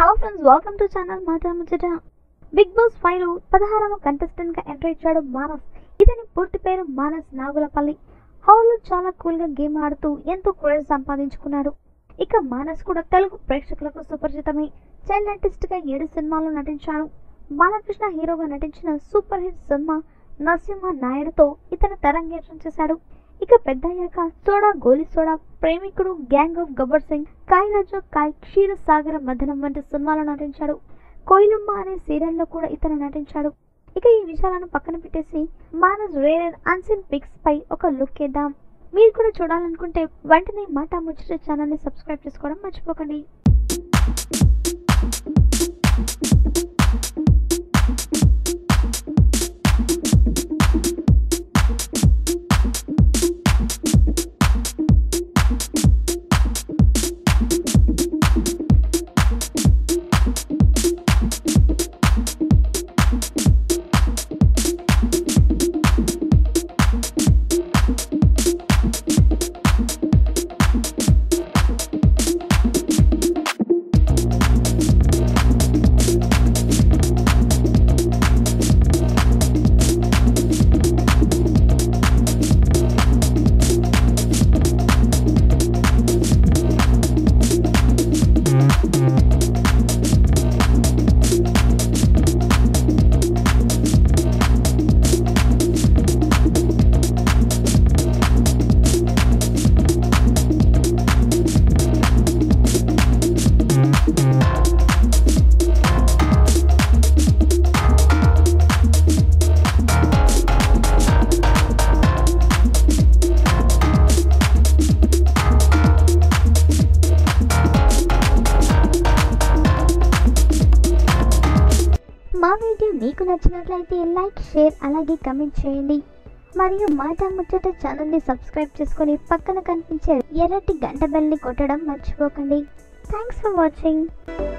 hello friends welcome to channel మాట ముచ్చట big boss five లో పదహారవ కంటెస్టెంట్ గా ఎంటర్ ఇచ్చాడు మానస్ ఇతని పూర్తి పేరు మానస్ నాగులపల్లి హౌలో చాలా కూల్ గా గేమ్ ఆడుతూ ఎంతో క్రేజ్ సంపాదించుకున్నాడు ఇక మానస్ కూడా తెలుగు ప్రేక్షకులకు సుపరిచితమే చైల్డ్ ఆర్టిస్ట్ గా ఏడు సినిమాల్లో నటించాడు బాలకృష్ణ హీరోగా నటించిన సూపర్ హిట్ సినిమా నరసింహ నాయుడుతో ఇతను తెరంగేట్రం చేశాడు ఇక పెద్దయ్యాక సోడా గోలి సోడా ప్రేమికుడు గ్యాంగ్ ఆఫ్ గబ్బర్ సింగ్ కాయ్ రాజు కాయ్ క్షీర సాగర మదనం వంటి సినిమాలో నటించాడు కోయిలమ్మ అనే సీరియల్లో కూడా ఇతను నటించాడు ఇక ఈ విషయాలను పక్కన పెట్టేసి Manas rare and unseen pics పై ఒక లుక్ వేద్దాం మీరు కూడా చూడాలనుకుంటే వెంటనే మాట ముచ్చట ఛానల్ని సబ్స్క్రైబ్ చేసుకోవడం మర్చిపోకండి మా వీడియో మీకు నచ్చినట్లయితే లైక్ షేర్ అలాగే కమెంట్ చేయండి మరియు మాట ముచ్చట ఛానల్ని సబ్స్క్రైబ్ చేసుకొని పక్కన కనిపించే ఎర్రటి గంట బెల్ని కొట్టడం మర్చిపోకండి థ్యాంక్స్ ఫర్ వాచింగ్